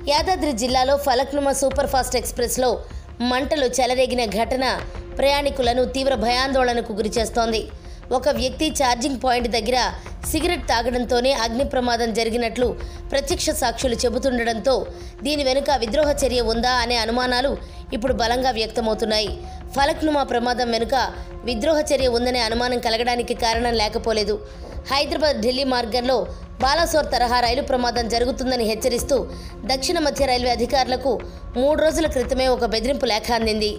యాదాద్రి జిల్లాలో Falaknuma super fast ఎక్స్ప్రెస్లో మంటలు చెలరేగిన ఘటన ప్రయాణికులను తీవ్ర భయాందోళనకు గురిచేస్తోంది ఒక వ్యక్తి ఛార్జింగ్ పాయింట్ దగ్గర సిగరెట్ తాగడంతోనే అగ్ని ప్రమాదం జరిగినట్లు ప్రత్యక్ష సాక్షులు చెబుతుండడంతో దీని వెనుక విద్రోహ చర్య ఉందా అనే అనుమానాలు ఇప్పుడు బలంగా వ్యక్తమవుతున్నాయి ఫలక్నుమా ప్రమాదం వెనుక విద్రోహ చర్య ఉందనే అనుమానం కలగడానికి కారణం లేకపోలేదు హైదరాబాద్ ఢిల్లీ మార్గంలో బాలాసోర్ తరహా రైలు ప్రమాదం జరుగుతుందని హెచ్చరిస్తూ దక్షిణ మధ్య రైల్వే అధికారులకు మూడు రోజుల క్రితమే ఒక బెదిరింపు లేఖ అందింది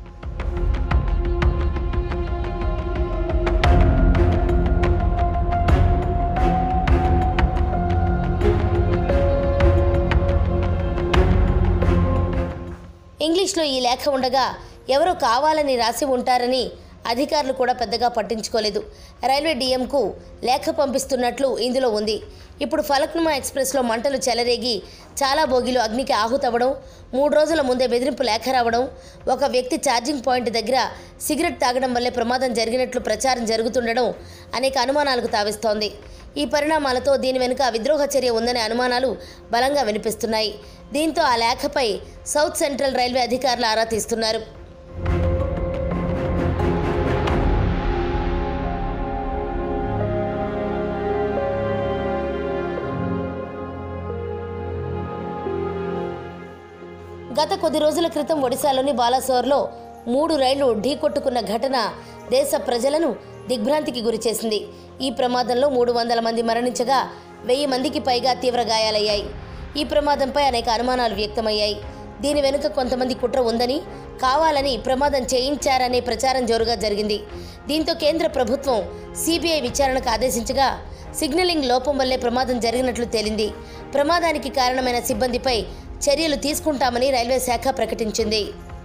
ఇంగ్లీష్లో ఈ లేఖ ఉండగా ఎవరో కావాలని రాసి ఉంటారని అధికారులు కూడా పెద్దగా పట్టించుకోలేదు రైల్వే డిఎంకు లేఖ పంపిస్తున్నట్లు ఇందులో ఉంది ఇప్పుడు ఫలక్నుమా ఎక్స్ప్రెస్లో మంటలు చెలరేగి చాలా బోగీలు అగ్నికి ఆహుతవ్వడం మూడు రోజుల ముందే బెదిరింపు లేఖ రావడం ఒక వ్యక్తి ఛార్జింగ్ పాయింట్ దగ్గర సిగరెట్ తాగడం వల్లే ప్రమాదం జరిగినట్లు ప్రచారం జరుగుతుండడం అనేక అనుమానాలకు తావిస్తోంది ఈ పరిణామాలతో దీని వెనుక విద్రోహ చర్య ఉందనే అనుమానాలు బలంగా వినిపిస్తున్నాయి దీంతో ఆ లేఖపై సౌత్ సెంట్రల్ రైల్వే అధికారులు ఆరా తీస్తున్నారు గత కొద్ది రోజుల క్రితం ఒడిశాలోని బాలాసోర్లో మూడు రైళ్లు ఢీకొట్టుకున్న ఘటన దేశ ప్రజలను దిగ్భ్రాంతికి గురిచేసింది ఈ ప్రమాదంలో మూడు వందల మంది మరణించగా వెయ్యి మందికి పైగా తీవ్ర గాయాలయ్యాయి ఈ ప్రమాదంపై అనేక అనుమానాలు వ్యక్తమయ్యాయి దీని వెనుక కొంతమంది కుట్ర ఉందని కావాలని ప్రమాదం చేయించారనే ప్రచారం జోరుగా జరిగింది దీంతో కేంద్ర ప్రభుత్వం సిబిఐ విచారణకు ఆదేశించగా సిగ్నలింగ్ లోపం వల్లే ప్రమాదం జరిగినట్లు తేలింది ప్రమాదానికి కారణమైన సిబ్బందిపై చర్యలు తీసుకుంటామని రైల్వే శాఖ ప్రకటించింది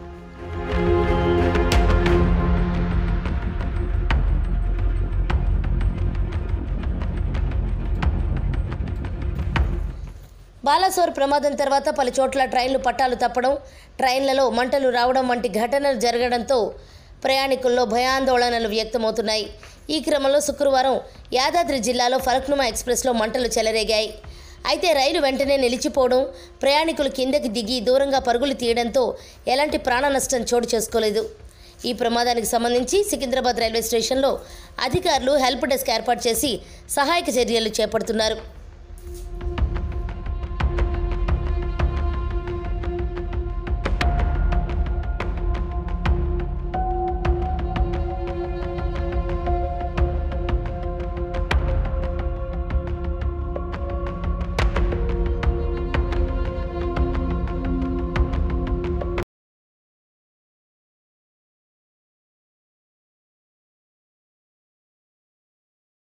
బాలాసోర్ ప్రమాదం తర్వాత పలు చోట్ల ట్రైన్లు పట్టాలు తప్పడం ట్రైన్లలో మంటలు రావడం వంటి ఘటనలు జరగడంతో ప్రయాణికుల్లో భయాందోళనలు వ్యక్తమవుతున్నాయి ఈ క్రమంలో శుక్రవారం యాదాద్రి జిల్లాలో ఫలక్నుమా ఎక్స్ప్రెస్లో మంటలు చెలరేగాయి అయితే రైలు వెంటనే నిలిచిపోవడం ప్రయాణికులు కిందకి దిగి దూరంగా పరుగులు తీయడంతో ఎలాంటి ప్రాణ నష్టం చోటు చేసుకోలేదు ఈ ప్రమాదానికి సంబంధించి సికింద్రాబాద్ రైల్వే స్టేషన్లో అధికారులు హెల్ప్ డెస్క్ ఏర్పాటు చేసి సహాయక చర్యలు చేపడుతున్నారు